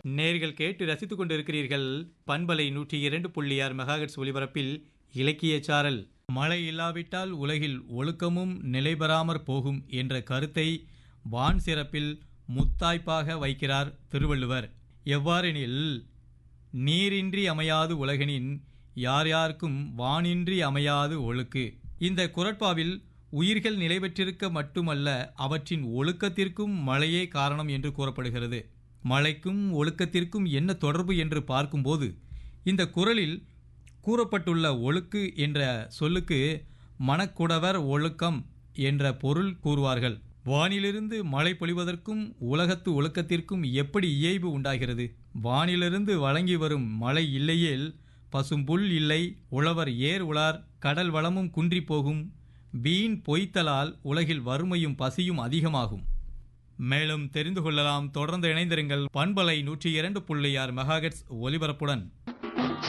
நேர்கள் கேட்டு ரசித்துக் கொண்டிருக்கிறீர்கள் பண்பலை நூற்றி இரண்டு புள்ளி ஆறு மெகாஹெட்ஸ் ஒலிபரப்பில் இலக்கிய சாரல் மழை இல்லாவிட்டால் உலகில் ஒழுக்கமும் நிலைபெறாமற் போகும் என்ற கருத்தை வான் சிறப்பில் முத்தாய்ப்பாக வைக்கிறார் திருவள்ளுவர் எவ்வாறெனில் நீரின்றி அமையாது உலகனின் யார் யாருக்கும் வானின்றி அமையாது ஒழுக்கு இந்த குரட்பாவில் உயிர்கள் நிலை பெற்றிருக்க மட்டுமல்ல அவற்றின் ஒழுக்கத்திற்கும் மழையே காரணம் என்று கூறப்படுகிறது மழைக்கும் ஒழுக்கத்திற்கும் என்ன தொடர்பு என்று பார்க்கும்போது இந்த குரலில் கூறப்பட்டுள்ள ஒழுக்கு என்ற சொல்லுக்கு மனக்குடவர் ஒழுக்கம் என்ற பொருள் கூறுவார்கள் வானிலிருந்து மழை பொழிவதற்கும் உலகத்து ஒழுக்கத்திற்கும் எப்படி இயைபு உண்டாகிறது வானிலிருந்து வழங்கி வரும் மழை இல்லையேல் பசும்புல் இல்லை உழவர் ஏர் உளார் கடல் வளமும் குன்றி போகும் வீண் பொய்த்தலால் உலகில் வறுமையும் பசியும் அதிகமாகும் மேலும் தெரிந்து கொள்ளலாம் தொடர்ந்து இணைந்திருங்கள் பண்பலை நூற்றி இரண்டு புள்ளி ஆறு மெகாஹெட்ஸ் ஒலிபரப்புடன்